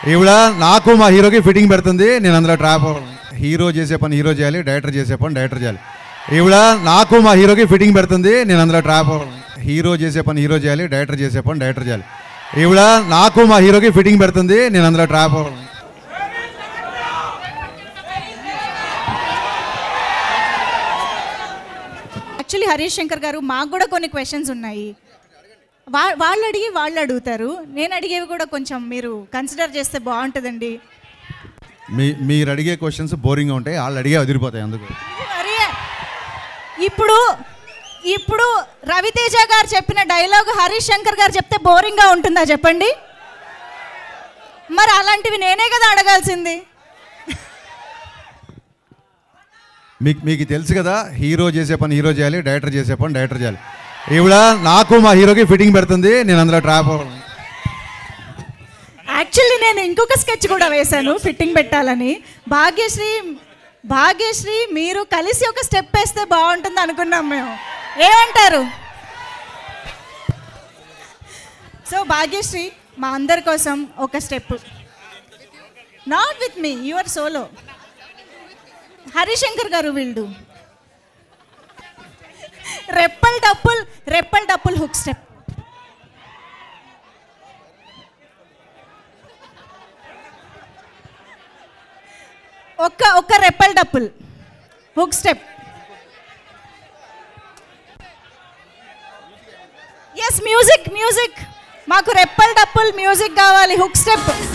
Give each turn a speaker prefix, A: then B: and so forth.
A: ఈవిడ నాకు మా హీరోకి ఫిట్టింగ్ పెడుతుంది నేను అందులో ట్రాప్ హీరో చేసే పని హీరో చేయాలి డైరెక్టర్ చేసే పని డైరెక్టర్ చేయాలి ఈవిడ నాకు మా హీరోకి ఫిట్టింగ్ పెడుతుంది నేను అందులో ట్రాప్ హీరో చేసే పని హీరో చేయాలి డైరెక్టర్ చేసే పని డైరెక్టర్ చేయాలి ఈవిడ నాకు మా హీరోకి ఫిట్టింగ్ పెడుతుంది నేను అందులో ట్రాప్
B: యాక్చువల్లీ హరీష్ శంకర్ గారు మాకు కూడా కొన్ని క్వశ్చన్స్ ఉన్నాయి వా వాళ్ళు అడిగి వాళ్ళు అడుగుతారు నేను అడిగేవి కూడా కొంచెం మీరు కన్సిడర్ చేస్తే బాగుంటుందండి
A: మీ మీరు అడిగే క్వశ్చన్స్ బోరింగ్గా ఉంటాయి వాళ్ళు అడిగే వదిలిపోతాయి అందుకు
B: మరి ఇప్పుడు ఇప్పుడు రవితేజ గారు చెప్పిన డైలాగ్ హరీష్ శంకర్ గారు చెప్తే బోరింగ్గా ఉంటుందా చెప్పండి మరి అలాంటివి నేనే కదా అడగాల్సింది
A: మీకు మీకు తెలుసు కదా హీరో చేసే పని హీరో చేయాలి డైరెక్టర్ చేసే పని డైరెక్టర్ చేయాలి ఈవిడ నాకు మా హీరోకి ఫిట్టింగ్ పెడుతుంది నేను అందులో ట్రాప్
B: యాక్చువల్లీ నేను ఇంకొక స్కెచ్ కూడా వేశాను ఫిట్టింగ్ పెట్టాలని భాగ్యశ్రీ భాగ్యశ్రీ మీరు కలిసి ఒక స్టెప్ వేస్తే బాగుంటుంది అనుకున్నాం మేము ఏమంటారు సో భాగ్యశ్రీ మా అందరి కోసం ఒక step not with me your solo Harishankar గారు వీల్డు రెప్పల్ డప్పుల్ రెప్పల్ డప్పుల్ హుక్ స్టెప్ ఒక్క ఒక్క రెప్పల్ డప్పుల్ hook step yes music music మాకు రెప్పల్ డప్పుల్ మ్యూజిక్ కావాలి హుక్ స్టెప్